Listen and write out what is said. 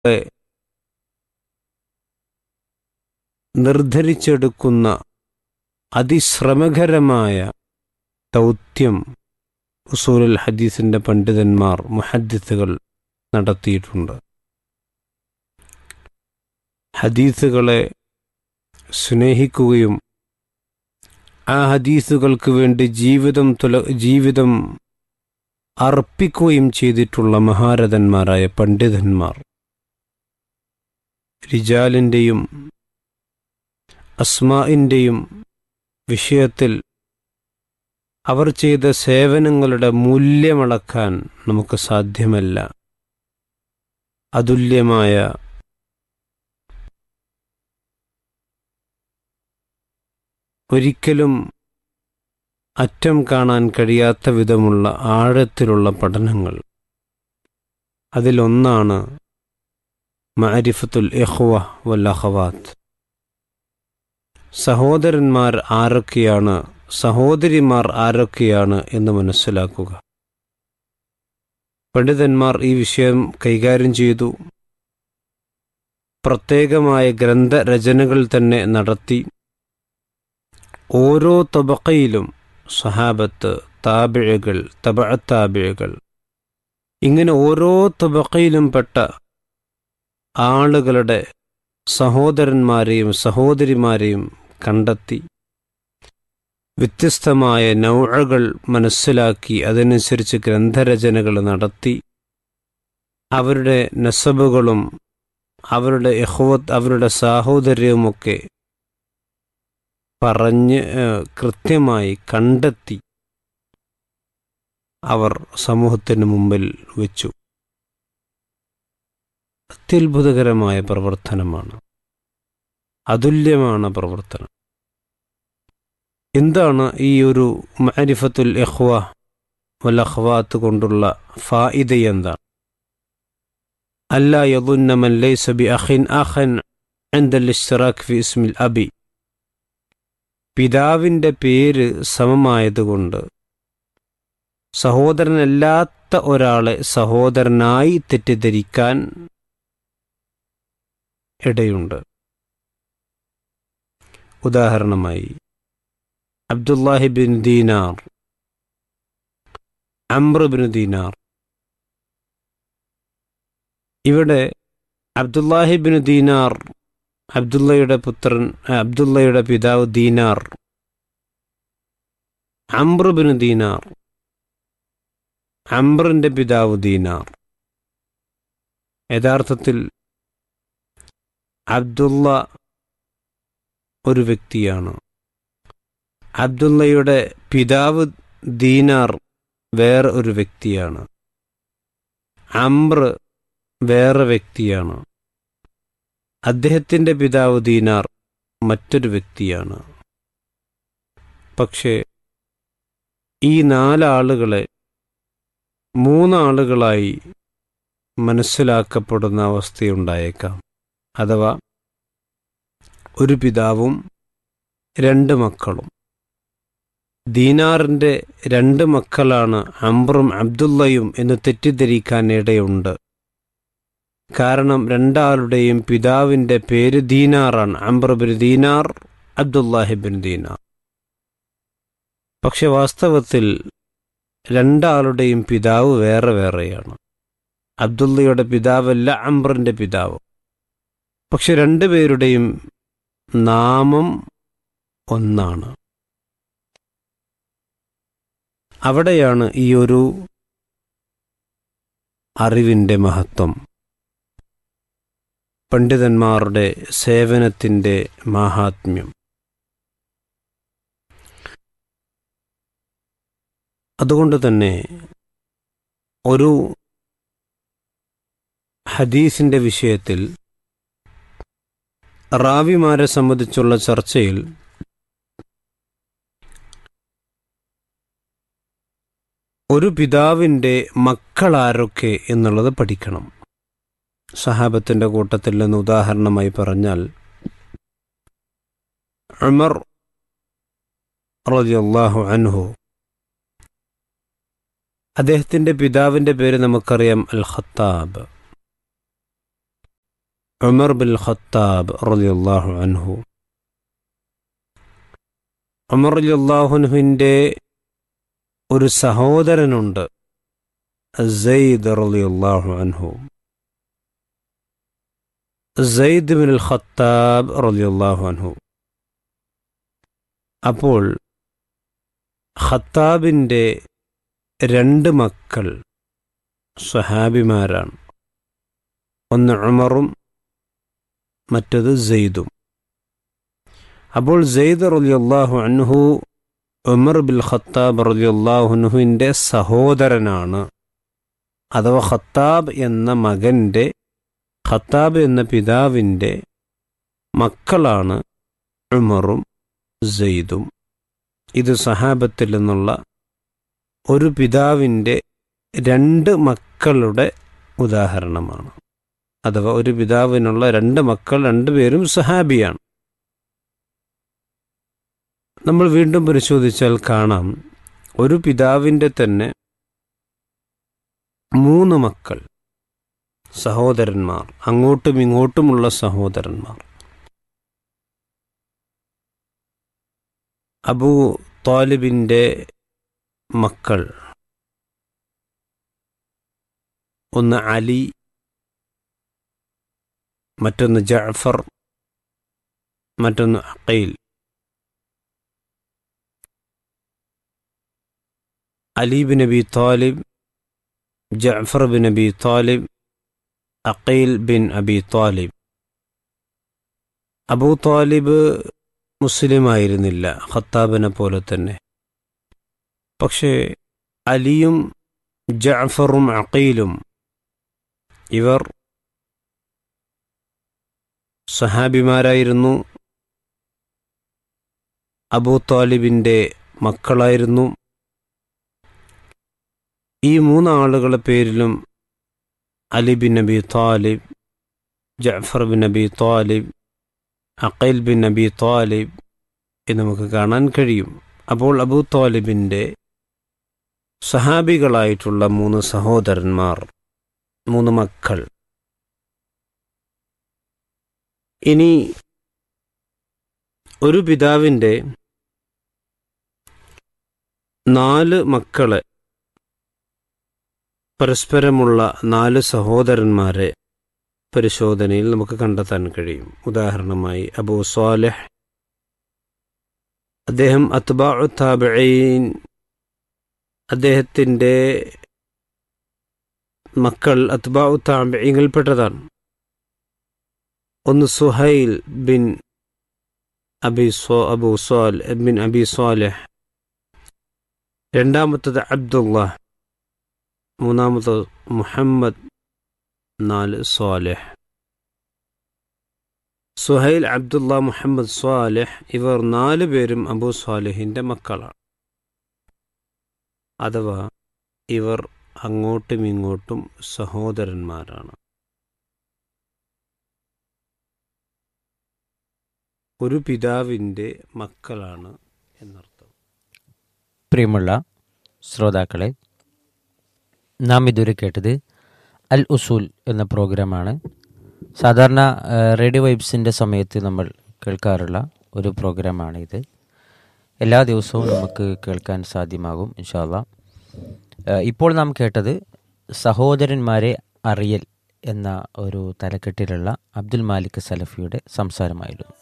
നിർദ്ധരിച്ചെടുക്കുന്ന അതിശ്രമകരമായ ദൗത്യം ഉസൂലുൽ ഹദീസിൻ്റെ പണ്ഡിതന്മാർ മുഹദ്ദിത്തുകൾ നടത്തിയിട്ടുണ്ട് ഹദീസുകളെ സ്നേഹിക്കുകയും ആ ഹദീസുകൾക്ക് വേണ്ടി ജീവിതം തുല ജീവിതം അർപ്പിക്കുകയും ചെയ്തിട്ടുള്ള മഹാരഥന്മാരായ പണ്ഡിതന്മാർ റിജാലിൻ്റെയും അസ്മാഇൻ്റെയും വിഷയത്തിൽ അവർ ചെയ്ത സേവനങ്ങളുടെ മൂല്യമളക്കാൻ നമുക്ക് സാധ്യമല്ല അതുല്യമായ ഒരിക്കലും അറ്റം കാണാൻ കഴിയാത്ത വിധമുള്ള ആഴത്തിലുള്ള പഠനങ്ങൾ അതിലൊന്നാണ് മാരിഫത്തുൽ ഇഹ്വ വൽ അഹവാത്ത് സഹോദരന്മാർ ആരൊക്കെയാണ് സഹോദരിമാർ ആരൊക്കെയാണ് എന്ന് മനസ്സിലാക്കുക പണ്ഡിതന്മാർ ഈ വിഷയം കൈകാര്യം ചെയ്തു പ്രത്യേകമായ ഗ്രന്ഥരചനകൾ തന്നെ നടത്തി ഓരോ തബക്കയിലും സഹാബത്ത് താബിഴകൾ തബഅത്താബിഴകൾ ഇങ്ങനെ ഓരോ തബക്കയിലും പെട്ട ആളുകളുടെ സഹോദരന്മാരെയും സഹോദരിമാരെയും കണ്ടെത്തി വ്യത്യസ്തമായ നൗഴകൾ മനസ്സിലാക്കി അതനുസരിച്ച് ഗ്രന്ഥരചനകൾ നടത്തി അവരുടെ നസബുകളും അവരുടെ യഹോവത്ത് അവരുടെ സാഹോദര്യവുമൊക്കെ പറഞ്ഞ് കൃത്യമായി കണ്ടെത്തി അവർ സമൂഹത്തിന് മുമ്പിൽ വെച്ചു അത്യത്ഭുതകരമായ പ്രവർത്തനമാണ് അതുല്യമാണ് പ്രവർത്തനം എന്താണ് ഈ ഒരു മാരിഫത്തുൽ എഹ്വ വൽ അഖ്വാത്ത് കൊണ്ടുള്ള ഫായിദ എന്താണ് അല്ല യദുന്ന മൻ ലൈസ ബി അഖിൻ അഖൻ عند الاشتراك في اسم الأبي പിതാവിൻ്റെ പേര് സമമായതുകൊണ്ട് സഹോദരനല്ലാത്ത ഒരാളെ സഹോദരനായി തെറ്റിദ്ധരിക്കാൻ ഇടയുണ്ട് ഉദാഹരണമായി അബ്ദുല്ലാഹി ബിൻ ദീനാർ അമ്ര ബിൻ ദീനാർ ഇവിടെ അബ്ദുല്ലാഹി ബിൻ ദീനാർ അബ്ദുള്ളയുടെ പുത്രൻ അബ്ദുള്ളയുടെ പിതാവ് ദീനാർ അമ്രുബിന് ദീനാർ അമ്രിന്റെ പിതാവ് ദീനാർ യഥാർത്ഥത്തിൽ അബ്ദുള്ള ഒരു വ്യക്തിയാണ് അബ്ദുള്ളയുടെ പിതാവ് ദീനാർ വേറെ ഒരു വ്യക്തിയാണ് അമ്ര വേറെ വ്യക്തിയാണ് അദ്ദേഹത്തിൻ്റെ പിതാവ് ദീനാർ മറ്റൊരു വ്യക്തിയാണ് പക്ഷേ ഈ നാലാളുകളെ മൂന്നാളുകളായി മനസ്സിലാക്കപ്പെടുന്ന അവസ്ഥയുണ്ടായേക്കാം അഥവാ ഒരു പിതാവും രണ്ട് മക്കളും ദീനാറിൻ്റെ രണ്ട് മക്കളാണ് അംബറും അബ്ദുള്ളയും എന്ന് തെറ്റിദ്ധരിക്കാൻ ഇടയുണ്ട് കാരണം രണ്ടാളുടെയും പിതാവിൻ്റെ പേര് ദീനാറാണ് അംബർബിൻ ദീനാർ അബ്ദുല്ലാഹിബിൻ ദീനാർ പക്ഷെ വാസ്തവത്തിൽ രണ്ടാളുടെയും പിതാവ് വേറെ വേറെയാണ് അബ്ദുള്ളയുടെ പിതാവല്ല അംബറിൻ്റെ പിതാവ് പക്ഷെ രണ്ടുപേരുടെയും നാമം ഒന്നാണ് അവിടെയാണ് ഈ ഒരു അറിവിൻ്റെ മഹത്വം പണ്ഡിതന്മാരുടെ സേവനത്തിൻ്റെ മാഹാത്മ്യം അതുകൊണ്ട് തന്നെ ഒരു ഹദീസിൻ്റെ വിഷയത്തിൽ റാവിമാരെ സംബന്ധിച്ചുള്ള ചർച്ചയിൽ ഒരു പിതാവിൻ്റെ മക്കളാരൊക്കെ എന്നുള്ളത് പഠിക്കണം സഹാബത്തിൻ്റെ കൂട്ടത്തിൽ നിന്ന് ഉദാഹരണമായി പറഞ്ഞാൽ ഉമർ റളിയല്ലാഹു അൻഹു അദ്ദേഹത്തിൻ്റെ പിതാവിൻ്റെ പേര് നമുക്കറിയാം al Khattab Umar bin Khattab റളിയല്ലാഹു അൻഹു ഉമർ റളിയല്ലാഹുവിൻ്റെ ഒരു സഹോദരനുണ്ട് സെയ്ദ് റളിയല്ലാഹു അൻഹു സെയ്ദ് ബിൻ ഖത്താബ് റളിയല്ലാഹു അൻഹു അപ്പോൾ ഖത്താബിൻ്റെ രണ്ട് മക്കൾ സ്വഹാബിമാരാണ് ഒന്ന് ഉമറും മറ്റത് സെയ്ദും അപ്പോൾ സെയ്ദ് റളിയല്ലാഹു അൻഹു ഉമർ ബിൽ ഖത്താബ് റളിയല്ലാഹുനുഹുവിൻ്റെ സഹോദരനാണ് അഥവാ ഖത്താബ് എന്ന മകൻ്റെ ഖത്താബ് എന്ന പിതാവിൻ്റെ മക്കളാണ് ഉമറും സെയ്ദും ഇത് സഹാബത്തിൽ നിന്നുള്ള ഒരു പിതാവിൻ്റെ രണ്ട് മക്കളുടെ ഉദാഹരണമാണ് അഥവാ ഒരു പിതാവിനുള്ള രണ്ട് മക്കൾ രണ്ടുപേരും സഹാബിയാണ് നമ്മൾ വീണ്ടും പരിശോധിച്ചാൽ കാണാം ഒരു പിതാവിൻ്റെ തന്നെ മൂന്ന് മക്കൾ സഹോദരന്മാർ അങ്ങോട്ടും ഇങ്ങോട്ടുമുള്ള സഹോദരന്മാർ അബൂ താലിബിൻ്റെ മക്കൾ ഒന്ന് അലി മറ്റൊന്ന് ജഅഫർ മറ്റൊന്ന് Aqeel Ali bin Abi Talib Jafar bin Abi Talib Aqeel bin Abi Talib Abu Talib മുസ്ലിമായിരുന്നില്ല ഖത്താബിനെ പോലെ തന്നെ പക്ഷേ അലിയും ജഅഫറും അഖീലും ഇവർ സഹാബിമാരായിരുന്നു അബൂ താലിബിൻ്റെ മക്കളായിരുന്നു ഈ മൂന്നാളുകളുടെ പേരിലും Ali bin Nabi Talib Jafar bin Nabi Talib Aqeel bin Nabi Talib എന്ന് നമുക്ക് കാണാൻ കഴിയും അപ്പോൾ അബൂ താലിബിൻ്റെ സഹാബികളായിട്ടുള്ള മൂന്ന് സഹോദരന്മാർ മൂന്ന് മക്കൾ ഇനി ഒരു പിതാവിൻ്റെ നാല് മക്കളെ പരസ്പരമുള്ള നാല് സഹോദരന്മാരെ പരിശോധനയിൽ നമുക്ക് കണ്ടെത്താൻ കഴിയും ഉദാഹരണമായി അബൂ സ്വാലിഹ് അദ്ദേഹം അത്ബാഉ താബിഈൻ അദ്ദേഹത്തിൻ്റെ മക്കൾ അത്ബാഉ താബിഈങ്ങളിൽപ്പെട്ടതാണ് ഒന്ന് സുഹൈൽ ബിൻ അബി സോ അബു സ്വാൽ ബിൻ അബി സ്വാലിഹ് രണ്ടാമത്തത് അബ്ദുള്ള മൂന്നാമത്തത് മുഹമ്മദ് നാല് സ്വാലിഹ് സുഹൈൽ അബ്ദുള്ള മുഹമ്മദ് സ്വാലിഹ് ഇവർ നാല് പേരും അബൂ സ്വാലിഹിൻ്റെ മക്കളാണ് അഥവാ ഇവർ അങ്ങോട്ടും ഇങ്ങോട്ടും സഹോദരന്മാരാണ് ഒരു പിതാവിൻ്റെ മക്കളാണ് എന്നർത്ഥം പ്രിയമുള്ള ശ്രോതാക്കളെ നാം ഇതുവരെ കേട്ടത് അൽ ഉസൂൽ എന്ന പ്രോഗ്രാമാണ് സാധാരണ ആ, റേഡിയോ വൈബ്സിൻ്റെ സമയത്ത് നമ്മൾ കേൾക്കാറുള്ള ഒരു പ്രോഗ്രാമാണ് ഇത് എല്ലാ ദിവസവും നമുക്ക് കേൾക്കാൻ സാധ്യമാകും ഇൻഷാല്ല ഇപ്പോൾ നാം കേട്ടത് സഹോദരന്മാരെ അറിയൽ എന്ന ഒരു തലക്കെട്ടിലുള്ള അബ്ദുൽ മാലിക് സലഫിയുടെ സംസാരമായിരുന്നു